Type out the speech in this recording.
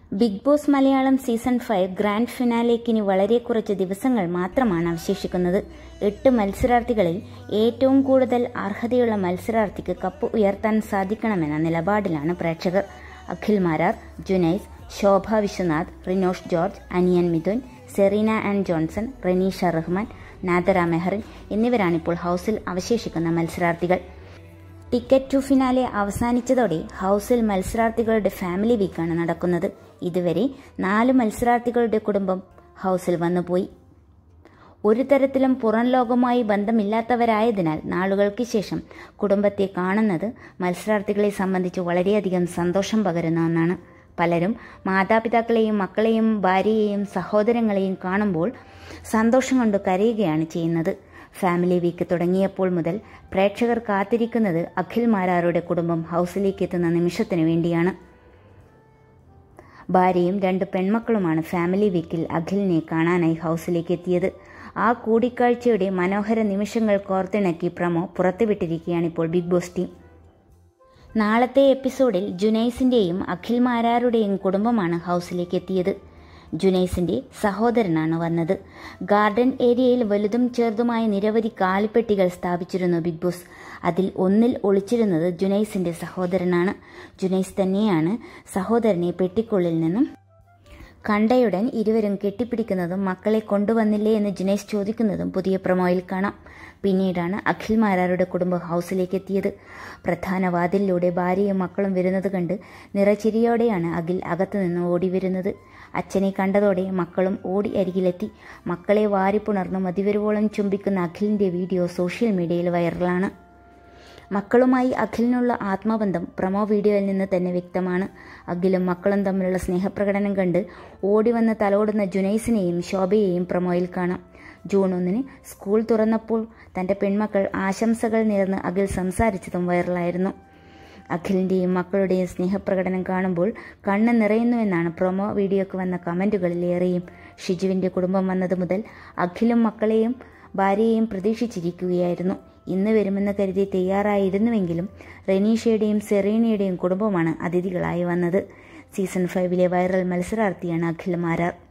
big Boss Malayalam season five grand ഫിനാലേക്ക് ഇനി വളരെ കുറച്ച് ദിവസങ്ങൾ മാത്രമാണ് അവശേഷിക്കുന്നത് എട്ട് മത്സരാർത്ഥികളിൽ ഏറ്റവും കൂടുതൽ അർഹതയുള്ള മത്സരാർത്ഥിക്ക് കപ്പ് ഉയർത്താൻ സാധിക്കണമെന്ന നിലപാടിലാണ് പ്രേക്ഷകർ അഖിൽ മാരാർ ജുനൈസ് ശോഭ വിശ്വനാഥ് റിനോഷ് ജോർജ് അനിയൻ മിഥുൻ സെറീന ആൻഡ് ജോൺസൺ റനീഷ റഹ്മാൻ നാദറ മെഹറിൻ എന്നിവരാണിപ്പോൾ ഹൗസിൽ അവശേഷിക്കുന്ന മത്സരാർത്ഥികൾ ടിക്കറ്റ് ടു ഫിനാലെ അവസാനിച്ചതോടെ ഹൗസിൽ മത്സരാർത്ഥികളുടെ ഫാമിലി വീക്കാണ് നടക്കുന്നത് ഇതുവരെ നാല് മത്സരാർത്ഥികളുടെ കുടുംബം ഹൗസിൽ വന്നുപോയി ഒരു തരത്തിലും പുറം ലോകവുമായി ബന്ധമില്ലാത്തവരായതിനാൽ നാളുകൾക്ക് ശേഷം കുടുംബത്തെ കാണുന്നത് മത്സരാർത്ഥികളെ സംബന്ധിച്ച് വളരെയധികം സന്തോഷം പകരുന്ന ഒന്നാണ് പലരും മാതാപിതാക്കളെയും മക്കളെയും ഭാര്യയെയും സഹോദരങ്ങളെയും കാണുമ്പോൾ സന്തോഷം കൊണ്ട് കരയുകയാണ് ചെയ്യുന്നത് ഫാമിലി വീക്ക് തുടങ്ങിയപ്പോൾ മുതൽ പ്രേക്ഷകർ കാത്തിരിക്കുന്നത് അഖിൽ മാരാറുടെ കുടുംബം ഹൗസിലേക്ക് എത്തുന്ന നിമിഷത്തിനു വേണ്ടിയാണ് ഭാര്യയും രണ്ട് പെൺമക്കളുമാണ് ഫാമിലി വീക്കിൽ അഖിലിനെ കാണാനായി ഹൗസിലേക്ക് എത്തിയത് ആ കൂടിക്കാഴ്ചയുടെ മനോഹര നിമിഷങ്ങൾ കോർത്തിണക്കി പ്രമോ പുറത്തുവിട്ടിരിക്കുകയാണ് ഇപ്പോൾ ബിഗ് ബോസ് ടീം നാളത്തെ എപ്പിസോഡിൽ ജുനൈസിന്റെയും അഖിൽ മാരാരുടെയും കുടുംബമാണ് ഹൗസിലേക്ക് എത്തിയത് ജുനൈസിന്റെ സഹോദരനാണ് വന്നത് ഗാർഡൻ ഏരിയയിൽ വലുതും ചെറുതുമായ നിരവധി കാലിപ്പെട്ടികൾ സ്ഥാപിച്ചിരുന്നു ബിഗ് ബോസ് അതിൽ ഒന്നിൽ ഒളിച്ചിരുന്നത് ജുനൈസിന്റെ സഹോദരനാണ് ജുനൈസ് തന്നെയാണ് സഹോദരനെ പെട്ടിക്കുള്ളിൽ നിന്നും കണ്ടയുടൻ ഇരുവരും കെട്ടിപ്പിടിക്കുന്നതും മക്കളെ കൊണ്ടുവന്നില്ലേ എന്ന് ജുനൈസ് ചോദിക്കുന്നതും പുതിയ പ്രൊമോയിൽ കാണാം പിന്നീടാണ് അഖിൽ മാരാരുടെ കുടുംബം ഹൗസിലേക്ക് എത്തിയത് പ്രധാന വാതിലിലൂടെ ഭാര്യയും മക്കളും വരുന്നത് കണ്ട് നിറച്ചിരിയോടെയാണ് അഖിൽ അകത്തുനിന്ന് ഓടി വരുന്നത് അച്ഛനെ കണ്ടതോടെ മക്കളും ഓടി അരികിലെത്തി മക്കളെ വാരിപ്പുണർന്ന് മതിവരുവോളം ചുംബിക്കുന്ന അഖിലിന്റെ വീഡിയോ സോഷ്യൽ മീഡിയയിൽ വൈറലാണ് മക്കളുമായി അഖിലിനുള്ള ആത്മബന്ധം പ്രമോ വീഡിയോയിൽ നിന്ന് തന്നെ വ്യക്തമാണ് അഖിലും മക്കളും തമ്മിലുള്ള സ്നേഹപ്രകടനം കണ്ട് ഓടി വന്ന് തലോടുന്ന ജുനൈസിനെയും ശോഭയെയും പ്രമോയിൽ കാണാം ജൂൺ ഒന്നിന് സ്കൂൾ തുറന്നപ്പോൾ തന്റെ പെൺമക്കൾ ആശംസകൾ നേർന്ന് അഖിൽ സംസാരിച്ചതും വൈറലായിരുന്നു അഖിലിന്റെയും മക്കളുടെയും സ്നേഹപ്രകടനം കാണുമ്പോൾ കണ്ണ് നിറയുന്നുവെന്നാണ് പ്രൊമോ വീഡിയോക്ക് വന്ന കമന്റുകളിലേറെയും ഷിജുവിന്റെ കുടുംബം വന്നത് മുതൽ അഖിലും മക്കളെയും ഭാര്യയെയും പ്രതീക്ഷിച്ചിരിക്കുകയായിരുന്നു ഇന്ന് വരുമെന്ന് കരുതി തയ്യാറായിരുന്നുവെങ്കിലും റെനീഷയുടെയും സെറീനയുടെയും കുടുംബമാണ് അതിഥികളായി വന്നത് സീസൺ ഫൈവിലെ വൈറൽ മത്സരാർത്ഥിയാണ് അഖിൽ മാരാർ